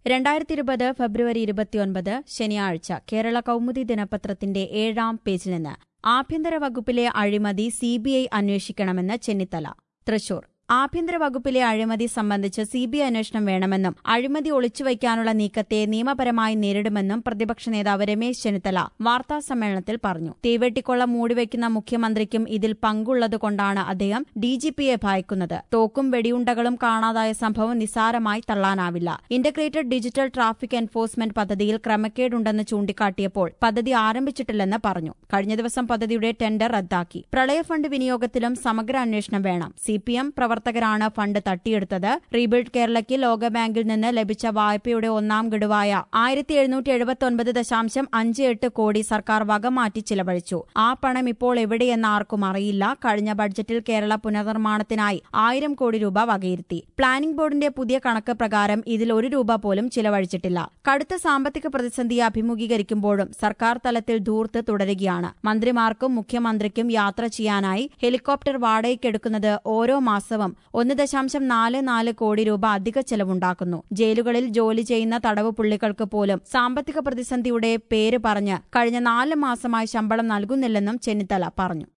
രണ്ടായിരത്തി ഇരുപത് ഫെബ്രുവരി ഇരുപത്തിയൊൻപത് ശനിയാഴ്ച കേരള കൗമുദി ദിനപത്രത്തിന്റെ ഏഴാം പേജിൽ നിന്ന് ആഭ്യന്തര വകുപ്പിലെ അഴിമതി സിബിഐ അന്വേഷിക്കണമെന്ന് ചെന്നിത്തല തൃശൂർ ആഭ്യന്തര വകുപ്പിലെ അഴിമതി സംബന്ധിച്ച് സിബിഐ അന്വേഷണം വേണമെന്നും അഴിമതി ഒളിച്ചുവയ്ക്കാനുള്ള നീക്കത്തെ നിയമപരമായി നേരിടുമെന്നും പ്രതിപക്ഷ നേതാവ് രമേശ് ചെന്നിത്തല വാർത്താസമ്മേളനത്തിൽ പറഞ്ഞു തീവെട്ടിക്കൊള്ള മൂടിവെക്കുന്ന മുഖ്യമന്ത്രിക്കും ഇതിൽ പങ്കുള്ളതുകൊണ്ടാണ് അദ്ദേഹം ഡിജിപിയെ ഭയക്കുന്നത് തോക്കും വെടിയുണ്ടകളും കാണാതായ സംഭവം നിസ്സാരമായി തള്ളാനാവില്ല ഇന്റഗ്രേറ്റഡ് ഡിജിറ്റൽ ട്രാഫിക് എൻഫോഴ്സ്മെന്റ് പദ്ധതിയിൽ ക്രമക്കേടുണ്ടെന്ന് ചൂണ്ടിക്കാട്ടിയപ്പോൾ പദ്ധതി ആരംഭിച്ചിട്ടില്ലെന്ന് പറഞ്ഞു കഴിഞ്ഞ ദിവസം പദ്ധതിയുടെ ടെൻഡർ റദ്ദാക്കി പ്രളയ ഫണ്ട് വിനിയോഗത്തിലും സമഗ്ര അന്വേഷണം വേണം സിപിഎം പ്രവർത്തകരാണ് ഫണ്ട് തട്ടിയെടുത്തത് റീബിൽഡ് കേരളയ്ക്ക് ലോകബാങ്കിൽ നിന്ന് ലഭിച്ച വായ്പയുടെ ഒന്നാം ഗഡുവായ ആയിരത്തി എഴുന്നൂറ്റി എഴുപത്തൊൻപത് ദശാംശം അഞ്ച് എട്ട് കോടി സർക്കാർ വകമാറ്റി ചിലവഴിച്ചു ആ പണം ഇപ്പോൾ എവിടെയെന്ന് ആർക്കും അറിയില്ല കഴിഞ്ഞ ബഡ്ജറ്റിൽ കേരള പുനർനിർമ്മാണത്തിനായി ആയിരം കോടി രൂപ വകയിരുത്തി പ്ലാനിംഗ് ബോർഡിന്റെ പുതിയ കണക്ക് പ്രകാരം ഇതിൽ ഒരു രൂപ പോലും ചിലവഴിച്ചിട്ടില്ല കടുത്ത സാമ്പത്തിക പ്രതിസന്ധിയെ അഭിമുഖീകരിക്കുമ്പോഴും സർക്കാർ തലത്തിൽ ധൂർത്ത് തുടരുകയാണ് മന്ത്രിമാർക്കും മുഖ്യമന്ത്രിക്കും യാത്ര ചെയ്യാനായി ഹെലികോപ്റ്റർ വാടകയ്ക്കെടുക്കുന്നത് ഓരോ മാസവും ഒന്ന് ദശാംശം നാല് നാല് കോടി രൂപ അധിക ചെലവുണ്ടാക്കുന്നു ജയിലുകളിൽ ജോലി ചെയ്യുന്ന തടവ് പുള്ളികൾക്ക് പോലും സാമ്പത്തിക പ്രതിസന്ധിയുടെ പേര് പറഞ്ഞ് കഴിഞ്ഞ നാല് മാസമായി ശമ്പളം നൽകുന്നില്ലെന്നും ചെന്നിത്തല പറഞ്ഞു